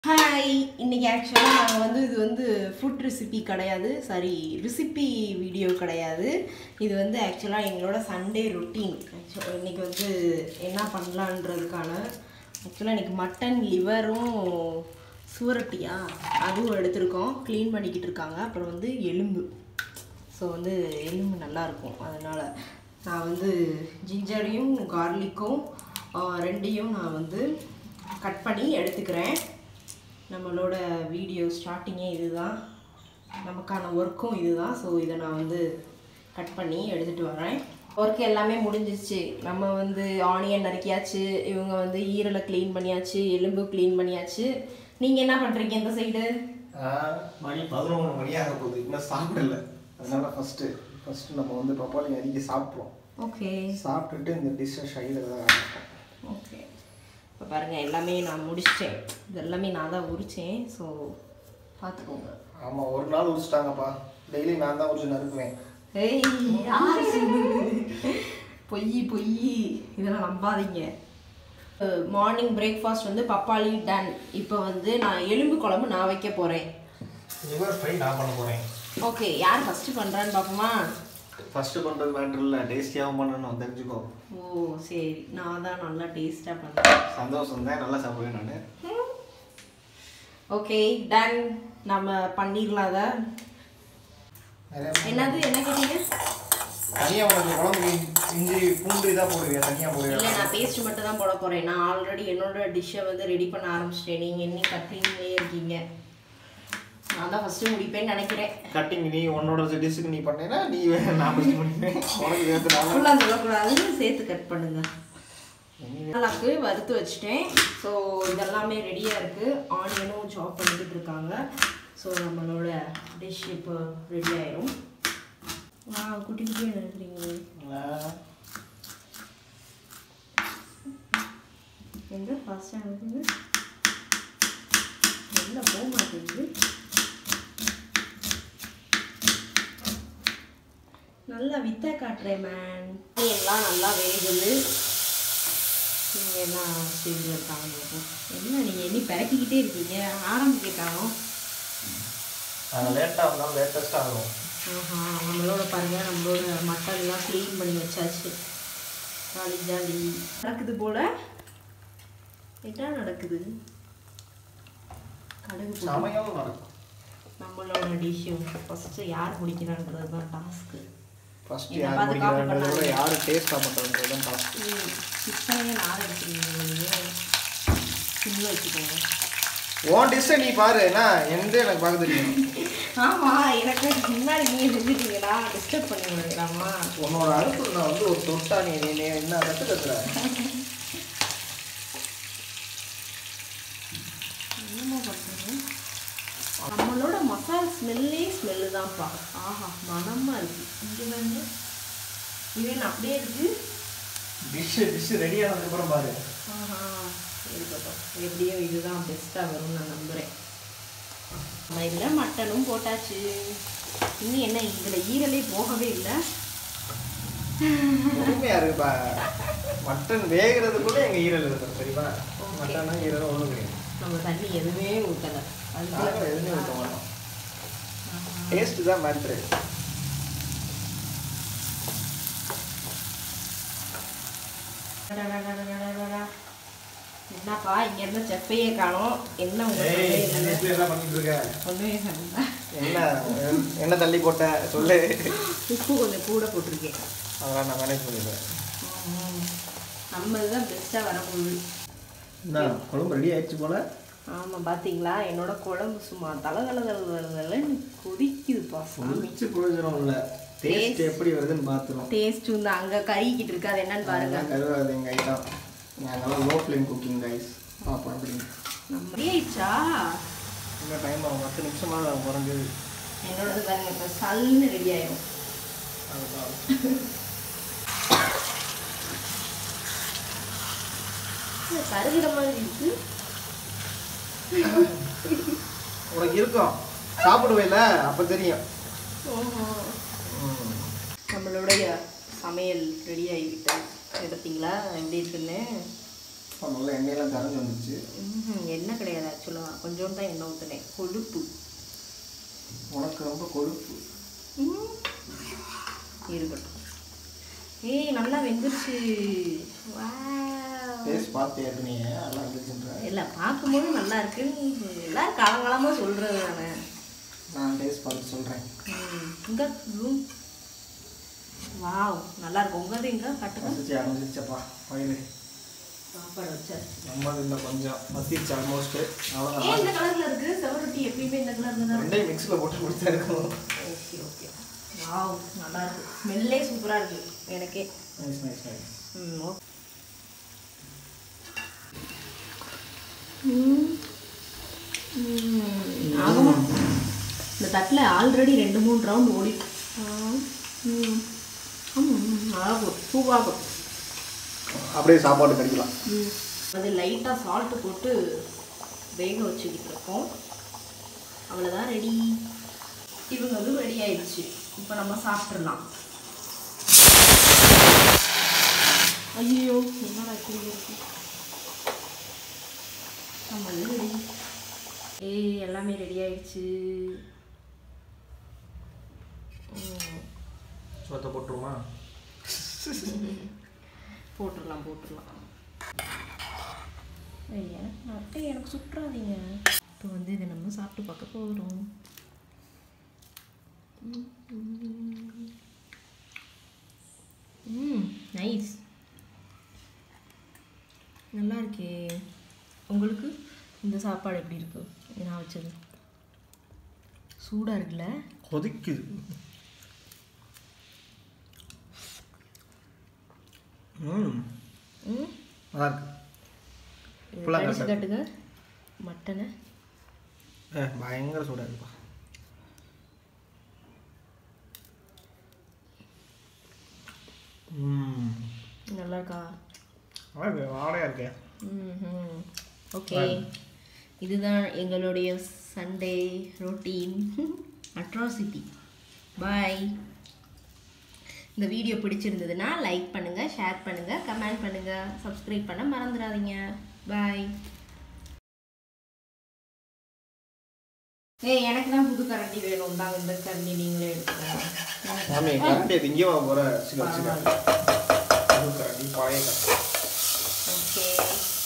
Hi இன்னைக்கு ஆக்சுவலாக நாங்கள் வந்து இது வந்து ஃபுட் ரெசிபி கிடையாது சாரி ரெசிபி வீடியோ கிடையாது இது வந்து ஆக்சுவலாக எங்களோட சண்டே ரொட்டீன் ஆக்சுவலாக இன்னைக்கு வந்து என்ன பண்ணலான்றதுக்கான ஆக்சுவலாக இன்னைக்கு மட்டன் லிவரும் சூரட்டியா அதுவும் எடுத்திருக்கோம் க்ளீன் பண்ணிக்கிட்டு இருக்காங்க அப்புறம் வந்து எலும்பு ஸோ வந்து எலும்பு நல்லாயிருக்கும் அதனால் நான் வந்து ஜிஞ்சரையும் கார்லிக்கும் ரெண்டையும் நான் வந்து கட் பண்ணி எடுத்துக்கிறேன் நம்மளோட வீடியோ ஸ்டார்டிங்கே இதுதான் நமக்கான ஒர்க்கும் இதுதான் ஸோ இதை நான் வந்து கட் பண்ணி எடுத்துகிட்டு வரேன் ஒர்க் எல்லாமே முடிஞ்சிச்சு நம்ம வந்து ஆனியன் நறுக்கியாச்சு இவங்க வந்து ஈரலை க்ளீன் பண்ணியாச்சு எலும்பு க்ளீன் பண்ணியாச்சு நீங்கள் என்ன பண்ணுறீங்க இந்த சைடு ஆஹ், மணி பதினொன்று மணி ஆக போகுது இன்னும் சாப்பிடல அதனால ஃபர்ஸ்ட் ஃபர்ஸ்ட் நம்ம வந்து பப்பாளி அடிக்க சாப்பிட்றோம் ஓகே சாப்பிட்டுட்டு இந்த டிஷ்ஷை ஷைடில் தான் ஆரம்பிப்போம் ஓகே இப்போ பாருங்கள் எல்லாமே நான் முடிச்சிட்டேன் இது எல்லாமே நான் தான் உரித்தேன் ஸோ பார்த்துக்கோங்க ஆமாம் ஒரு நாள் உரிச்சிட்டாங்கப்பா டெய்லி நான் தான் உரிச்சு நறுக்குவேன் ஏய் யாரு சொன்னது? பொய் பொய் இதெல்லாம் நம்பாதீங்க மார்னிங் பிரேக்ஃபாஸ்ட் வந்து பப்பாளி டன் இப்போ வந்து நான் எலும்பு குழம்பு நான் வைக்க போகிறேன் லிவர் ஃப்ரை நான் பண்ண போகிறேன் ஓகே யார் ஃபஸ்ட்டு பண்ணுறான்னு பார்ப்போமா ஃபர்ஸ்ட் பண்ணுறது மேட்ரு இல்லை டேஸ்டியாகவும் பண்ணணும் தெரிஞ்சுக்கோ ஓ சரி நான் தான் நல்லா டேஸ்ட்டாக பண்ணுறேன் சந்தோஷம் தான் நல்லா சாப்பிடுவேன் நான் ஓகே டன் நம்ம பண்ணிடலாம் அதை என்னது என்ன கேட்டீங்க தனியாக உனக்கு குழம்பு இஞ்சி பூண்டு இதாக போடுவியா தனியாக போடுவியா இல்லை நான் பேஸ்ட் மட்டும் தான் போட போகிறேன் நான் ஆல்ரெடி என்னோட டிஷ்ஷை வந்து ரெடி பண்ண ஆரம்பிச்சிட்டேன் நீங்கள் இன்னும் கட்டிங்லேயே இருக்கீங்க நான் தான் ஃபஸ்ட்டு முடிப்பேன்னு நினைக்கிறேன் கட்டிங் நீ உன்னோட டிஷ்ஷுக்கு நீ பண்ணேன்னா நீ வே- நான் ஃபஸ்ட் பண்ணிப்பேன் உனக்கு சேர்த்து நான் ஃபுல்லாக சொல்லக்கூடாதுன்னு சேர்த்து கட் பண்ணுங்க நல்லாக்கு வறுத்து வச்சுட்டேன் ஸோ இதெல்லாமே ரெடியாக இருக்குது ஆனியனும் சாப் பண்ணிக்கிட்டு இருக்காங்க ஸோ நம்மளோட டிஷ் இப்போ ரெடி ஆயிரும் வா குட்டி குட்டியாக நினைக்கிறீங்க ஆஹ், எங்கே ஃபாஸ்ட்டாக இருக்குது வெளில போக மாட்டேங்குது நல்லா வித்த காட்டுறேன் மேன் எல்லாம் நல்லா வேகுது நீங்கள் என்ன ஸ்டேஜில் இருக்காங்க பார்ப்போம். என்ன நீங்கள் இனி பிறக்கிக்கிட்டே இருக்கீங்க ஆரம்பிக்கிட்டாலும் நாங்கள் லேட்டாக இருந்தாலும் லேட்டஸ்ட்டாக ஆகும் ஆஹா நம்மளோட பாருங்க நம்மளோட மட்டன்லாம் க்ளீன் பண்ணி வச்சாச்சு ஜாலி ஜாலி நடக்குது போல என்ன நடக்குது கடுகு போட்டு சமையல் நடக்கும் நம்மளோட டிஷ்ஷும் ஃபஸ்ட்டு யார் முடிக்கிறான்றது தான் டாஸ்க்கு ஃபர்ஸ்ட் என்னை யார் பார்த்து copy முடிக்கிறான்றத விட பண்ணாதீங்க. யார் டேஸ்ட்டாக பண்ணுறதுன்றது தான் டாஸ்க் சிக்கனையே நார் எடுத்துருவீங்க நீங்கள் சிம்மில் வச்சுக்கோங்க உன் டிஷ்ஷை நீ பாரு என்ன எந்த எனக்கு பார்க்க தெரியும் ஆமாம் எனக்கு முன்னாடி நீங்கள் செஞ்சுட்டீங்களா டிஸ்டர்ப் பண்ணி விடுறாமா உன்னோட அடுப்பு நான் வந்து ஒரு தொட்டா நீ நீ நீ என்ன கற்று கத்துற என்னம்மா பண்ணுறீங்க நம்மளோட மசால் ஸ்மெல்லே ஸ்மெல்லு தான்ப்பா ஆஹா மனமாக இருக்கு இங்கே வந்து இது என்ன அப்படியே இருக்கு டிஷ்ஷு டிஷ்ஷு ரெடி ஆனதுக்கப்புறம் பாரு ஆஹா இருக்கட்டும் எப்படியோ இதுதான் பெஸ்ட்டாக வரும்னு நான் நம்புகிறேன் நம்ம இதில் மட்டனும் போட்டாச்சு இன்னும் என்ன இதில் ஈரலே போகவே இல்லை பொறுமையா இருக்குப்பா மட்டன் வேகிறதுக்குள்ள எங்க ஈரல் இருக்கும் தெரியுமா Okay. மட்டனும் ஈரலும் ஒன்றும் கிடையாது நம்ம தண்ணி எதுவுமே ஊற்றலை நாங்கள் எதுவுமே ஊற்ற மாட்டோம் டேஸ்ட் தான் மேட்ரு என்னப்பா இங்க இருந்து செப்பையே காணோம் என்ன உங்க ஏய் சமையல்? என்ன பண்ணிட்டு இருக்க ஒண்ணுமே பண்ணல என்ன என்ன தள்ளி போட்ட சொல்லு உப்பு கொஞ்சம் கூட போட்டிருக்கேன் அதெல்லாம் நான் மேனேஜ் பண்ணிடுவேன் ம். நம்ம இதுதான் பெஸ்ட்டாக வரப்போகுது என்ன குழம்பு ரெடி ஆயிடுச்சு போல ஆமாம் பார்த்தீங்களா என்னோட குழம்பு சும்மா தலை தலை தலை தலை தலைன்னு கொதிக்குதுப்பா சாமி மிச்ச பிரயோஜனம் இல்லை டேஸ்ட் எப்படி வருதுன்னு பார்த்துரும் டேஸ்ட் வந்து அங்கே கறிக்கிட்டு இருக்கு அது என்னன்னு பாருங்க அதெல்லாம் கருவாது எங்கள் ஐட்டம் நாங்கள்லாம் லோ ஃப்ளேம் குக்கிங் கைஸ் பார்ப்போம் அப்படின்னு நம்ம ஆயிடுச்சா இந்த டைம் ஆகும் பத்து நிமிஷமாக குறைஞ்சது என்னோடது பாருங்க இப்போ சல்லுன்னு ரெடி ஆயிடும் இல்ல, கருகிற மாதிரி இருக்கு உனக்கு இருக்கும் சாப்பிடுவேல அப்போ தெரியும் ஓஹோ. நம்மளுடைய சமையல் ரெடி ஆகிவிட்டது எடுத்தீங்களா எப்படி இருக்குன்னு இப்போ நல்லா எண்ணெயெல்லாம் கரைஞ்சி வந்துச்சு ம்ஹும், எண்ணெய் கிடையாது ஆக்சுவலாக கொஞ்சோண்டு தான் எண்ணெய் ஊற்றுனேன் கொழுப்பு உனக்கு ரொம்ப கொழுப்பு ம். இருக்கட்டும் ஏய் நல்லா வெந்துருச்சு Wow. டேஸ்ட் பார்த்து ஏற்கனவே நல்லா இருந்துச்சுன்ற இல்லை பார்க்கும்போது நல்லா இருக்குன்னு எல்லாரும் காலங்காலமாக சொல்கிறது தானே நான் டேஸ்ட் பார்த்து சொல்கிறேன் இங்கே வாவ் நல்லா இருக்கும் உங்கது இங்கே கட்டுங்க வந்துச்சு அரைஞ்சிச்சப்பா பயிர் சாப்பாடு வச்சாச்சு நம்மது இன்னும் கொஞ்சம் மத்திச்சு ஆல்மோஸ்ட்டு ஏன் அவ்வளோதான் இந்த கலர்ல இருக்கு செவரொட்டி எப்பயுமே இந்த கலர்ல தான் ரெண்டையும் மிக்ஸில் போட்டு கொடுத்தா இருக்கணும் ஓகே ஓகே வாவ் நல்லா இருக்கு ஸ்மெல்லே சூப்பரா இருக்கு எனக்கே நைஸ் நைஸ் நைஸ் ம் ஓகே ம். ம். ஆகமா இந்த தட்டில் ஆல்ரெடி ரெண்டு மூணு ரவுண்ட் ஓடி ம் ம் ஆகும் சூப்பாகும் அப்படியே சாப்பாடு கடிக்கலாம் ம். அது லைட்டாக சால்ட்டு போட்டு வேக வச்சுக்கிட்டு இருக்கோம் அவ்வளோதான் ரெடி இவங்களும் ரெடி ஆயிடுச்சு இப்போ நம்ம சாப்பிட்றலாம் ஐயோ என்னடா இப்படி இருக்கு நம்ம ரெடி ஏய் எல்லாமே ரெடி ஆயிடுச்சு ம். சோத்தை போட்டுருமா போட்டுடலாம் போட்டுடலாம் ஐயா அட்டை எனக்கு சுற்றாதீங்க இப்போ வந்து இதை நம்ம சாப்பிட்டு பார்க்க போகிறோம் ம் நைஸ் நல்லா இருக்கே உங்களுக்கு இந்த சாப்பாடு எப்படி இருக்கு இது நான் வச்சது சூடாக இருக்குல்ல கொதிக்குது ம் ம் நல்லா இருக்கு இதை ஃபுல்லாக கடிச்சு கரெக்டாக காட்டுங்க மட்டனை ஏ பயங்கர சூடாக இருக்குப்பா ம் நல்லா இருக்கா நல்லா இருக்கு வாடையாக இருக்கே ம்ஹும். ஓகே இதுதான் எங்களுடைய சண்டே ரொட்டீன் அட்ராசிட்டி பாய் இந்த வீடியோ பிடிச்சிருந்ததுன்னா லைக் பண்ணுங்கள் ஷேர் பண்ணுங்கள் கமெண்ட் பண்ணுங்கள் சப்ஸ்கிரைப் பண்ண மறந்துடாதீங்க பாய் ஏய் எனக்கு தான் புது கரண்டி வேணும் தாங்க இந்த கரண்டி நீங்களே எடுத்துக்கோங்க சாமி கரண்டி அது இங்கே வாங்க போகிற சில வச்சுக்க புது கரண்டி பழைய கரண்டி ஓகே